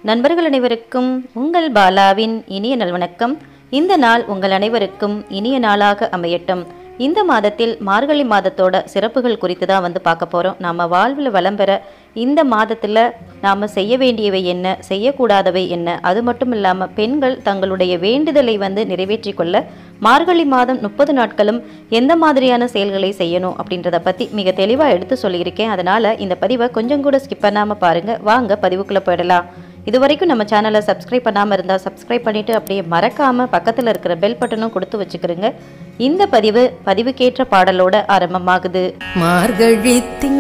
நண்பர்கள் அனைவருக்கும் உங்கள் பாலாவின் இனிய நல்வணக்கம் இந்த நாள் உங்கள் அனைவருக்கும் இனிய நாளாக அமையட்டும் இந்த மாதத்தில் மார்கழி மாதத்தோட சிறப்புகள் குறித்து தான் வந்து பார்க்க போகிறோம் நம்ம வாழ்வில் வளம் பெற இந்த மாதத்தில் நாம் செய்ய வேண்டியவை என்ன செய்யக்கூடாதவை என்ன அது மட்டும் இல்லாமல் பெண்கள் தங்களுடைய வேண்டுதலை வந்து நிறைவேற்றி கொள்ள மார்கழி மாதம் முப்பது நாட்களும் எந்த மாதிரியான செயல்களை செய்யணும் அப்படின்றத பற்றி மிக தெளிவாக எடுத்து சொல்லியிருக்கேன் அதனால் இந்த பதிவை கொஞ்சம் கூட ஸ்கிப் பண்ணாமல் பாருங்கள் வாங்க பதிவுக்குள்ளே போயிடலாம் இது வரைக்கும் நம்ம சேனலை சப்ஸ்கிரைப் பண்ணாமல் இருந்தால் சப்ஸ்கிரைப் பண்ணிவிட்டு அப்படியே மறக்காமல் பக்கத்தில் இருக்கிற பெல் பட்டனும் கொடுத்து வச்சுக்கிறோங்க இந்த பதிவு பதிவுக்கேற்ற பாடலோட ஆரம்பமாகுது மார்கழி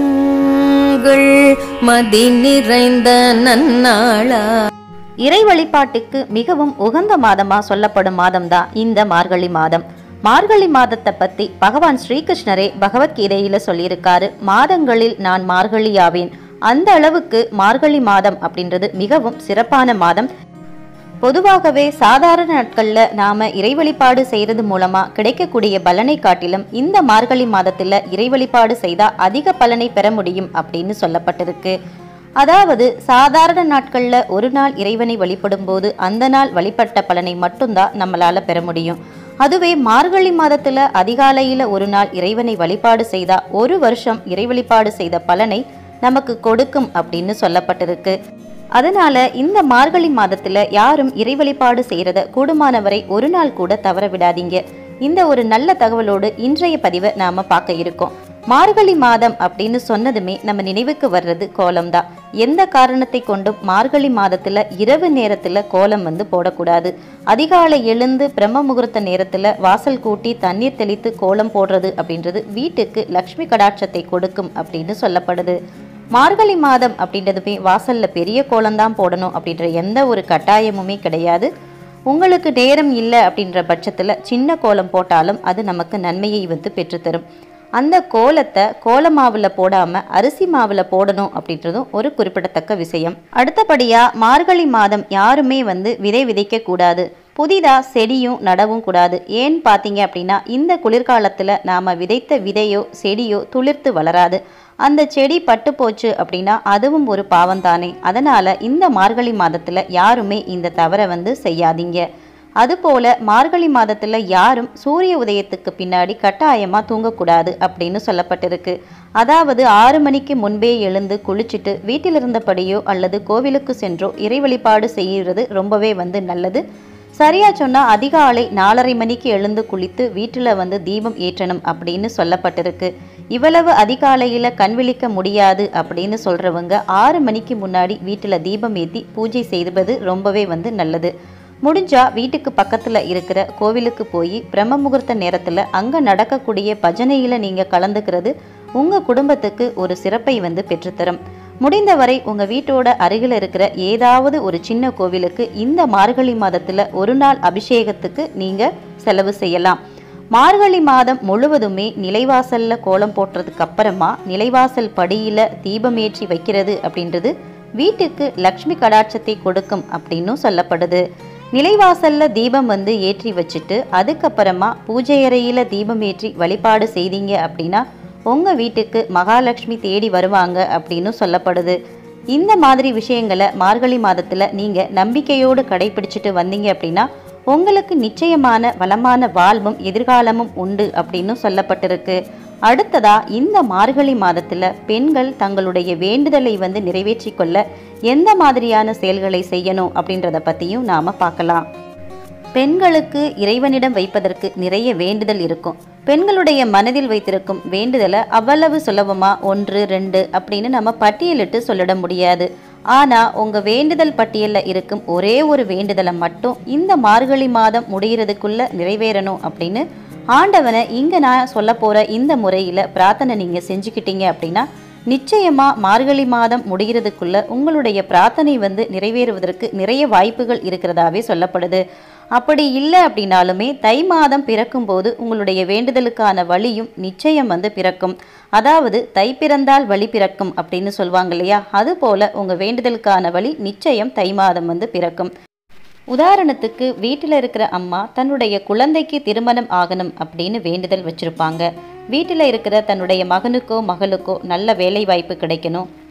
திங்கள் மதி நிறைந்த நன்னாளா இறை வழிபாட்டுக்கு மிகவும் உகந்த மாதமா சொல்லப்படும் மாதம்தான் இந்த மார்கழி மாதம் மார்கழி மாதத்தை பத்தி பகவான் ஸ்ரீகிருஷ்ணரே பகவத்கீதையில சொல்லியிருக்காரு மாதங்களில் நான் மார்கழியாவேன் அந்த அளவுக்கு மார்கழி மாதம் அப்படின்றது மிகவும் சிறப்பான மாதம் பொதுவாகவே சாதாரண நாட்கள்ல நாம இறை வழிபாடு செய்யறது மூலமா கிடைக்கக்கூடிய பலனை காட்டிலும் இந்த மார்கழி மாதத்துல இறை வழிபாடு செய்தா அதிக பலனை பெற முடியும் அப்படின்னு சொல்லப்பட்டிருக்கு அதாவது சாதாரண நாட்கள்ல ஒரு நாள் இறைவனை வழிபடும் போது அந்த நாள் வழிபட்ட பலனை மட்டும்தான் நம்மளால பெற முடியும் அதுவே மார்கழி மாதத்துல அதிகாலையில ஒரு நாள் இறைவனை வழிபாடு செய்தா ஒரு வருஷம் இறை வழிபாடு செய்த பலனை நமக்கு கொடுக்கும் அப்படின்னு சொல்லப்பட்டிருக்கு அதனால இந்த மார்கழி மாதத்துல யாரும் இறை வழிபாடு செய்யறத கூடுமானவரை ஒரு நாள் கூட தவற விடாதீங்க இந்த ஒரு நல்ல தகவலோடு இன்றைய பதிவை நாம பார்க்க இருக்கோம் மார்கழி மாதம் அப்படின்னு சொன்னதுமே நம்ம நினைவுக்கு வர்றது கோலம் தான் எந்த காரணத்தை கொண்டும் மார்கழி மாதத்துல இரவு நேரத்துல கோலம் வந்து போடக்கூடாது அதிகாலை எழுந்து பிரம்ம முகூர்த்த நேரத்துல வாசல் கூட்டி தண்ணீர் தெளித்து கோலம் போடுறது அப்படின்றது வீட்டுக்கு லக்ஷ்மி கடாட்சத்தை கொடுக்கும் அப்படின்னு சொல்லப்படுது மார்கழி மாதம் அப்படின்றதுமே வாசல்ல பெரிய கோலம் தான் போடணும் அப்படின்ற எந்த ஒரு கட்டாயமுமே கிடையாது உங்களுக்கு நேரம் இல்லை அப்படின்ற பட்சத்துல சின்ன கோலம் போட்டாலும் அது நமக்கு நன்மையை வந்து பெற்றுத்தரும் அந்த கோலத்தை கோல மாவுல போடாம அரிசி மாவுல போடணும் அப்படின்றதும் ஒரு குறிப்பிடத்தக்க விஷயம் அடுத்தபடியா மார்கழி மாதம் யாருமே வந்து விதை விதைக்க கூடாது புதிதா செடியும் நடவும் கூடாது ஏன்னு பார்த்தீங்க அப்படின்னா இந்த குளிர்காலத்துல நாம விதைத்த விதையோ செடியோ துளிர்த்து வளராது அந்த செடி பட்டு போச்சு அப்படின்னா அதுவும் ஒரு பாவம் தானே அதனால இந்த மார்கழி மாதத்துல யாருமே இந்த தவறை வந்து செய்யாதீங்க அதுபோல மார்கழி மாதத்துல யாரும் சூரிய உதயத்துக்கு பின்னாடி கட்டாயமா தூங்கக்கூடாது அப்படின்னு சொல்லப்பட்டிருக்கு அதாவது ஆறு மணிக்கு முன்பே எழுந்து குளிச்சுட்டு வீட்டில் இருந்தபடியோ அல்லது கோவிலுக்கு சென்றோ இறை வழிபாடு செய்கிறது ரொம்பவே வந்து நல்லது சரியா சொன்னா அதிகாலை நாலரை மணிக்கு எழுந்து குளித்து வீட்டில் வந்து தீபம் ஏற்றணும் அப்படின்னு சொல்லப்பட்டிருக்கு இவ்வளவு அதிகாலையில கண் விழிக்க முடியாது அப்படின்னு சொல்றவங்க ஆறு மணிக்கு முன்னாடி வீட்டில் தீபம் ஏற்றி பூஜை செய்வது ரொம்பவே வந்து நல்லது முடிஞ்சா வீட்டுக்கு பக்கத்துல இருக்கிற கோவிலுக்கு போய் பிரம்ம முகூர்த்த நேரத்துல அங்க நடக்கக்கூடிய பஜனையில நீங்க கலந்துக்கிறது உங்க குடும்பத்துக்கு ஒரு சிறப்பை வந்து பெற்றுத்தரும் முடிந்தவரை உங்க வீட்டோட அருகில் இருக்கிற ஏதாவது ஒரு சின்ன கோவிலுக்கு இந்த மார்கழி மாதத்துல ஒரு நாள் அபிஷேகத்துக்கு நீங்க செலவு செய்யலாம் மார்கழி மாதம் முழுவதுமே நிலைவாசல்ல கோலம் போட்டதுக்கு அப்புறமா நிலைவாசல் படியில தீபமேற்றி வைக்கிறது அப்படின்றது வீட்டுக்கு லக்ஷ்மி கடாட்சத்தை கொடுக்கும் அப்படின்னும் சொல்லப்படுது நிலைவாசல்ல தீபம் வந்து ஏற்றி வச்சுட்டு அதுக்கப்புறமா பூஜை அறையில தீபம் ஏற்றி வழிபாடு செய்தீங்க அப்படின்னா உங்க வீட்டுக்கு மகாலட்சுமி தேடி வருவாங்க அப்படின்னு சொல்லப்படுது இந்த மாதிரி விஷயங்களை மார்கழி மாதத்துல நீங்க நம்பிக்கையோடு கடைபிடிச்சிட்டு வந்தீங்க அப்படின்னா உங்களுக்கு நிச்சயமான வளமான வாழ்வும் எதிர்காலமும் உண்டு அப்படின்னு சொல்லப்பட்டிருக்கு அடுத்ததா இந்த மார்கழி மாதத்துல பெண்கள் தங்களுடைய வேண்டுதலை வந்து நிறைவேற்றி கொள்ள எந்த மாதிரியான செயல்களை செய்யணும் அப்படின்றத பத்தியும் நாம பார்க்கலாம் பெண்களுக்கு இறைவனிடம் வைப்பதற்கு நிறைய வேண்டுதல் இருக்கும் பெண்களுடைய மனதில் வைத்திருக்கும் வேண்டுதலை அவ்வளவு சுலபமா ஒன்று ரெண்டு அப்படின்னு நம்ம பட்டியலிட்டு சொல்லிட முடியாது ஆனா உங்க வேண்டுதல் பட்டியல்ல இருக்கும் ஒரே ஒரு வேண்டுதலை மட்டும் இந்த மார்கழி மாதம் முடிகிறதுக்குள்ள நிறைவேறணும் அப்படின்னு ஆண்டவனை இங்க நான் சொல்ல போற இந்த முறையில பிரார்த்தனை நீங்க செஞ்சுக்கிட்டீங்க அப்படின்னா நிச்சயமா மார்கழி மாதம் முடிகிறதுக்குள்ள உங்களுடைய பிரார்த்தனை வந்து நிறைவேறுவதற்கு நிறைய வாய்ப்புகள் இருக்கிறதாவே சொல்லப்படுது அப்படி இல்லை அப்படின்னாலுமே தை மாதம் பிறக்கும் போது உங்களுடைய வேண்டுதலுக்கான வழியும் நிச்சயம் வந்து பிறக்கும் அதாவது தை பிறந்தால் வழி பிறக்கும் அப்படின்னு சொல்லுவாங்க இல்லையா அதுபோல உங்க வேண்டுதலுக்கான வழி நிச்சயம் தை மாதம் வந்து பிறக்கும் உதாரணத்துக்கு வீட்டில் இருக்கிற அம்மா தன்னுடைய குழந்தைக்கு திருமணம் ஆகணும் அப்படின்னு வேண்டுதல் வச்சிருப்பாங்க வீட்டில் இருக்கிற தன்னுடைய மகனுக்கோ மகளுக்கோ நல்ல வேலை வாய்ப்பு கிடைக்கணும்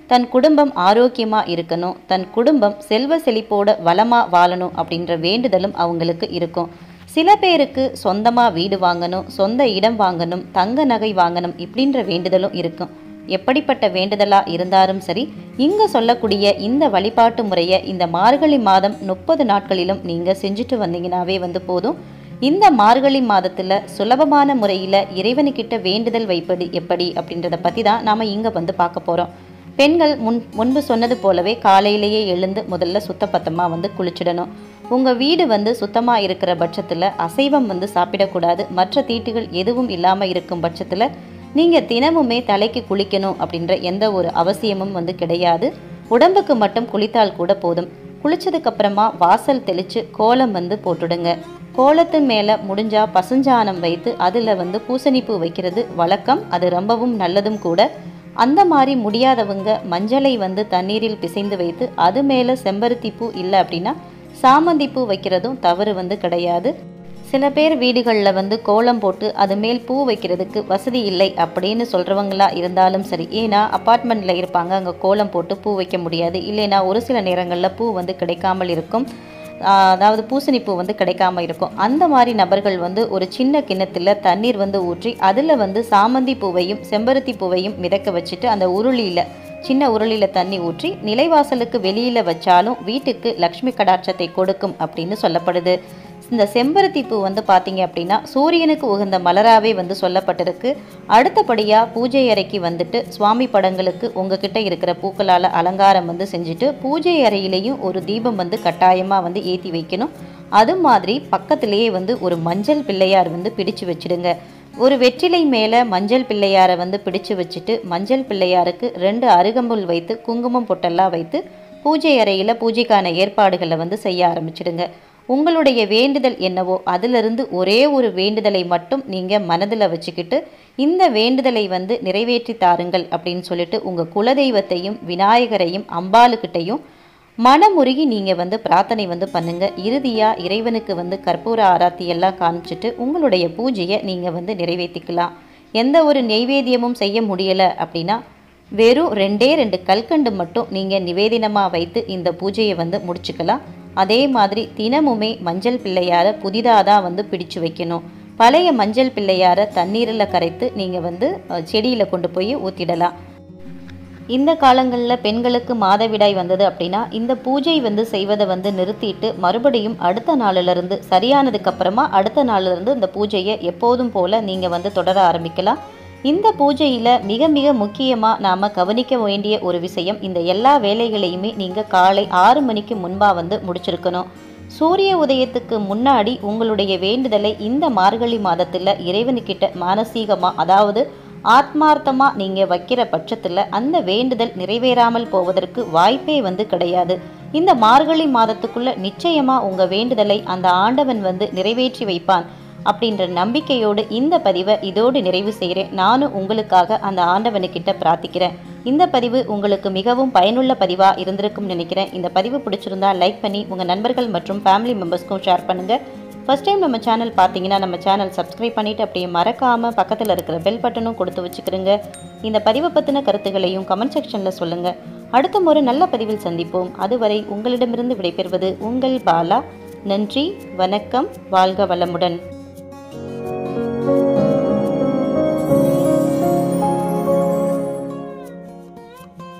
தன் குடும்பம் ஆரோக்கியமா இருக்கணும் தன் குடும்பம் செல்வ செழிப்போட வளமா வாழணும் அப்படின்ற வேண்டுதலும் அவங்களுக்கு இருக்கும் சில பேருக்கு சொந்தமா வீடு வாங்கணும் சொந்த இடம் வாங்கணும் தங்க நகை வாங்கணும் இப்படின்ற வேண்டுதலும் இருக்கும் எப்படிப்பட்ட வேண்டுதலா இருந்தாலும் சரி இங்க சொல்லக்கூடிய இந்த வழிபாட்டு முறையை இந்த மார்கழி மாதம் முப்பது நாட்களிலும் நீங்க செஞ்சுட்டு வந்தீங்கன்னாவே வந்து போதும் இந்த மார்கழி மாதத்துல சுலபமான முறையில இறைவனுக்கிட்ட வேண்டுதல் வைப்பது எப்படி அப்படின்றத பத்தி தான் நாம இங்க வந்து பார்க்க போறோம் பெண்கள் முன் முன்பு சொன்னது போலவே காலையிலேயே எழுந்து முதல்ல சுத்தபத்தமாக வந்து குளிச்சிடணும் உங்கள் வீடு வந்து சுத்தமாக இருக்கிற பட்சத்தில் அசைவம் வந்து சாப்பிடக்கூடாது மற்ற தீட்டுகள் எதுவும் இல்லாமல் இருக்கும் பட்சத்தில் நீங்கள் தினமுமே தலைக்கு குளிக்கணும் அப்படின்ற எந்த ஒரு அவசியமும் வந்து கிடையாது உடம்புக்கு மட்டும் குளித்தால் கூட போதும் குளிச்சதுக்கு அப்புறமா வாசல் தெளித்து கோலம் வந்து போட்டுடுங்க கோலத்து மேலே முடிஞ்சா பசுஞ்சாணம் வைத்து அதில் வந்து பூசணிப்பூ வைக்கிறது வழக்கம் அது ரொம்பவும் நல்லதும் கூட அந்த மாதிரி முடியாதவங்க மஞ்சளை வந்து தண்ணீரில் பிசைந்து வைத்து அது மேலே செம்பருத்தி பூ இல்லை அப்படின்னா சாமந்தி பூ வைக்கிறதும் தவறு வந்து கிடையாது சில பேர் வீடுகளில் வந்து கோலம் போட்டு அது மேல் பூ வைக்கிறதுக்கு வசதி இல்லை அப்படின்னு சொல்கிறவங்களா இருந்தாலும் சரி ஏன்னா அப்பார்ட்மெண்ட்டில் இருப்பாங்க அங்கே கோலம் போட்டு பூ வைக்க முடியாது இல்லைன்னா ஒரு சில நேரங்களில் பூ வந்து கிடைக்காமல் இருக்கும் ஆஹ் அதாவது பூசணி பூ வந்து கிடைக்காம இருக்கும் அந்த மாதிரி நபர்கள் வந்து ஒரு சின்ன கிண்ணத்தில் தண்ணீர் வந்து ஊற்றி அதில் வந்து சாமந்தி பூவையும் செம்பருத்தி பூவையும் மிதக்க வச்சுட்டு அந்த உருளியில் சின்ன உருளியில் தண்ணி ஊற்றி நிலைவாசலுக்கு வெளியில் வச்சாலும் வீட்டுக்கு லக்ஷ்மி கடாட்சத்தை கொடுக்கும் அப்படின்னு சொல்லப்படுது இந்த செம்பருத்தி பூ வந்து பார்த்தீங்க அப்படின்னா சூரியனுக்கு உகந்த மலராகவே வந்து சொல்லப்பட்டிருக்கு அடுத்தபடியாக பூஜை அறைக்கு வந்துட்டு சுவாமி படங்களுக்கு உங்ககிட்ட இருக்கிற பூக்களால் அலங்காரம் வந்து செஞ்சுட்டு பூஜை அறையிலையும் ஒரு தீபம் வந்து கட்டாயமாக வந்து ஏற்றி வைக்கணும் அது மாதிரி பக்கத்திலேயே வந்து ஒரு மஞ்சள் பிள்ளையார் வந்து பிடிச்சு வச்சிடுங்க ஒரு வெற்றிலை மேலே மஞ்சள் பிள்ளையாரை வந்து பிடிச்சு வச்சுட்டு மஞ்சள் பிள்ளையாருக்கு ரெண்டு அருகம்புல் வைத்து குங்குமம் பொட்டெல்லாம் வைத்து பூஜை அறையில் பூஜைக்கான ஏற்பாடுகளை வந்து செய்ய ஆரம்பிச்சிடுங்க உங்களுடைய வேண்டுதல் என்னவோ அதிலிருந்து ஒரே ஒரு வேண்டுதலை மட்டும் நீங்கள் மனதில் வச்சுக்கிட்டு இந்த வேண்டுதலை வந்து நிறைவேற்றி தாருங்கள் அப்படின்னு சொல்லிட்டு உங்கள் குலதெய்வத்தையும் விநாயகரையும் அம்பாளுக்கிட்டையும் மனமுருகி நீங்கள் வந்து பிரார்த்தனை வந்து பண்ணுங்க இறுதியாக இறைவனுக்கு வந்து கற்பூர ஆராத்தி எல்லாம் காமிச்சிட்டு உங்களுடைய பூஜையை நீங்கள் வந்து நிறைவேற்றிக்கலாம் எந்த ஒரு நெய்வேத்தியமும் செய்ய முடியலை அப்படின்னா வெறும் ரெண்டே ரெண்டு கல்கண்டு மட்டும் நீங்கள் நிவேதினமாக வைத்து இந்த பூஜையை வந்து முடிச்சுக்கலாம் அதே மாதிரி தினமுமே மஞ்சள் பிள்ளையாரை புதிதாக தான் வந்து பிடிச்சு வைக்கணும் பழைய மஞ்சள் பிள்ளையாரை தண்ணீரில் கரைத்து நீங்கள் வந்து செடியில் கொண்டு போய் ஊற்றிடலாம் இந்த காலங்களில் பெண்களுக்கு மாதவிடாய் வந்தது அப்படின்னா இந்த பூஜை வந்து செய்வதை வந்து நிறுத்திட்டு மறுபடியும் அடுத்த நாளிலிருந்து சரியானதுக்கு அப்புறமா அடுத்த நாளிலிருந்து இந்த பூஜையை எப்போதும் போல நீங்கள் வந்து தொடர ஆரம்பிக்கலாம் இந்த பூஜையில் மிக மிக முக்கியமாக நாம் கவனிக்க வேண்டிய ஒரு விஷயம் இந்த எல்லா வேலைகளையுமே நீங்கள் காலை ஆறு மணிக்கு முன்பாக வந்து முடிச்சிருக்கணும் சூரிய உதயத்துக்கு முன்னாடி உங்களுடைய வேண்டுதலை இந்த மார்கழி மாதத்தில் இறைவனுக்கிட்ட மானசீகமாக அதாவது ஆத்மார்த்தமாக நீங்கள் வைக்கிற பட்சத்தில் அந்த வேண்டுதல் நிறைவேறாமல் போவதற்கு வாய்ப்பே வந்து கிடையாது இந்த மார்கழி மாதத்துக்குள்ள நிச்சயமாக உங்கள் வேண்டுதலை அந்த ஆண்டவன் வந்து நிறைவேற்றி வைப்பான் அப்படின்ற நம்பிக்கையோடு இந்த பதிவை இதோடு நிறைவு செய்கிறேன் நானும் உங்களுக்காக அந்த ஆண்டவனுக்கிட்ட பிரார்த்திக்கிறேன் இந்த பதிவு உங்களுக்கு மிகவும் பயனுள்ள பதிவாக இருந்திருக்கும்னு நினைக்கிறேன் இந்த பதிவு பிடிச்சிருந்தா லைக் பண்ணி உங்கள் நண்பர்கள் மற்றும் ஃபேமிலி மெம்பர்ஸ்க்கும் ஷேர் பண்ணுங்கள் ஃபர்ஸ்ட் டைம் நம்ம சேனல் பார்த்தீங்கன்னா நம்ம சேனல் சப்ஸ்கிரைப் பண்ணிவிட்டு அப்படியே மறக்காமல் பக்கத்தில் இருக்கிற பெல் பட்டனும் கொடுத்து வச்சுக்கிறோங்க இந்த பதிவை பற்றின கருத்துக்களையும் கமெண்ட் செக்ஷனில் சொல்லுங்கள் அடுத்த ஒரு நல்ல பதிவில் சந்திப்போம் அதுவரை உங்களிடமிருந்து விடைபெறுவது உங்கள் பாலா நன்றி வணக்கம் வாழ்க வளமுடன்